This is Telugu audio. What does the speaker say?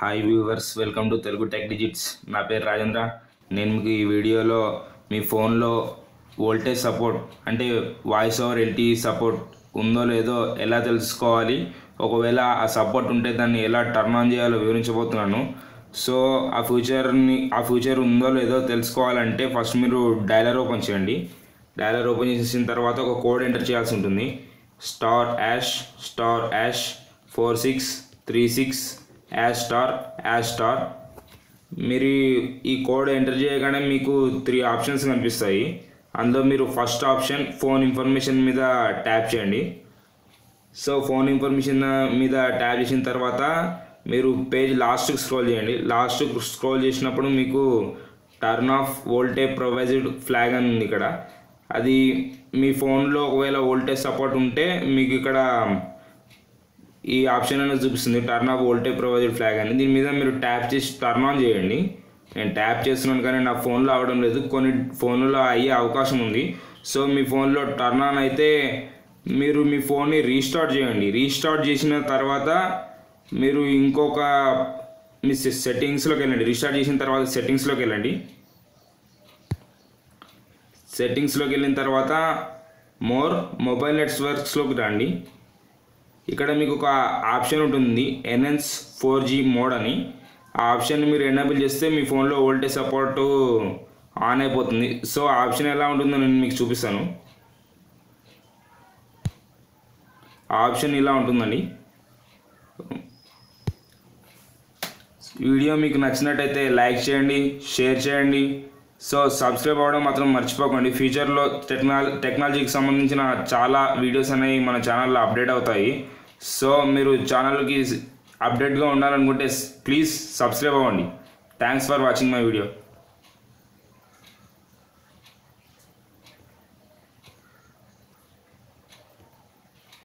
hi viewers welcome to Telugu tech digits నా పేరు రాజేంద్ర నేను మీకు ఈ వీడియోలో మీ ఫోన్లో వోల్టేజ్ సపోర్ట్ అంటే వాయిస్ ఓవర్ ఎల్టీ సపోర్ట్ ఉందో లేదో ఎలా తెలుసుకోవాలి ఒకవేళ ఆ సపోర్ట్ ఉంటే దాన్ని ఎలా టర్న్ ఆన్ చేయాలో వివరించబోతున్నాను సో ఆ ఫ్యూచర్ని ఆ ఫ్యూచర్ ఉందో లేదో తెలుసుకోవాలంటే ఫస్ట్ మీరు డైలర్ ఓపెన్ చేయండి డైలర్ ఓపెన్ చేసిన తర్వాత ఒక కోడ్ ఎంటర్ చేయాల్సి ఉంటుంది star hash star hash four six three six hash star hash star మీరు ఈ కోడ్ ఎంటర్ చేయగానే మీకు త్రీ ఆప్షన్స్ కనిపిస్తాయి అందులో మీరు ఫస్ట్ ఆప్షన్ ఫోన్ ఇన్ఫర్మేషన్ మీద ట్యాప్ చేయండి సో ఫోన్ ఇన్ఫర్మేషన్ మీద ట్యాప్ చేసిన తర్వాత మీరు పేజ్ లాస్ట్కి స్క్రోల్ చేయండి లాస్ట్ స్క్రోల్ చేసినప్పుడు మీకు turn off voltage provisioned flag అని ఉంది ఇక్కడ అది మీ ఫోన్లో ఒకవేళ వోల్టేజ్ సపోర్ట్ ఉంటే మీకు ఇక్కడ ఈ ఆప్షన్ అనేది చూపిస్తుంది turn off voltage provisioned flag అని దీని మీద మీరు ట్యాప్ చేసి టర్న్ ఆన్ చేయండి నేను ట్యాప్ చేస్తున్నాను కానీ నా ఫోన్లో అవడం లేదు కొన్ని ఫోన్లో అయ్యే అవకాశం ఉంది సో మీ ఫోన్లో టర్న్ ఆన్ అయితే మీరు మీ ఫోన్ని రీస్టార్ట్ చేయండి రీస్టార్ట్ చేసిన తర్వాత మీరు ఇంకొక మీ సెట్టింగ్స్లోకి వెళ్ళండి రీస్టార్ట్ చేసిన తర్వాత సెట్టింగ్స్లోకి వెళ్ళండి సెట్టింగ్స్లోకి వెళ్ళిన తర్వాత మోర్ మొబైల్ నెట్వర్క్స్లోకి రండి ఇక్కడ మీకు ఒక ఆప్షన్ ఉంటుంది ఎన్ఎన్స్ ఫోర్ జీ మోడ్ అని ఆ ఆప్షన్ మీరు ఎనేబుల్ చేస్తే మీ ఫోన్లో వోల్టేజ్ సపోర్ట్ ఆన్ అయిపోతుంది సో ఆ ఆప్షన్ ఎలా ఉంటుందో నేను మీకు చూపిస్తాను ఆ ఆప్షన్ ఇలా ఉంటుందండి వీడియో మీకు నచ్చినట్టయితే లైక్ చేయండి షేర్ చేయండి సో సబ్స్క్రైబ్ అవ్వడం మాత్రం మర్చిపోకండి ఫ్యూచర్లో టెక్నాల టెక్నాలజీకి సంబంధించిన చాలా వీడియోస్ అనేవి మన ఛానల్లో అప్డేట్ అవుతాయి సో మీరు ఛానల్కి అప్డేట్గా ఉండాలనుకుంటే ప్లీజ్ సబ్స్క్రైబ్ అవ్వండి thanks for watching my video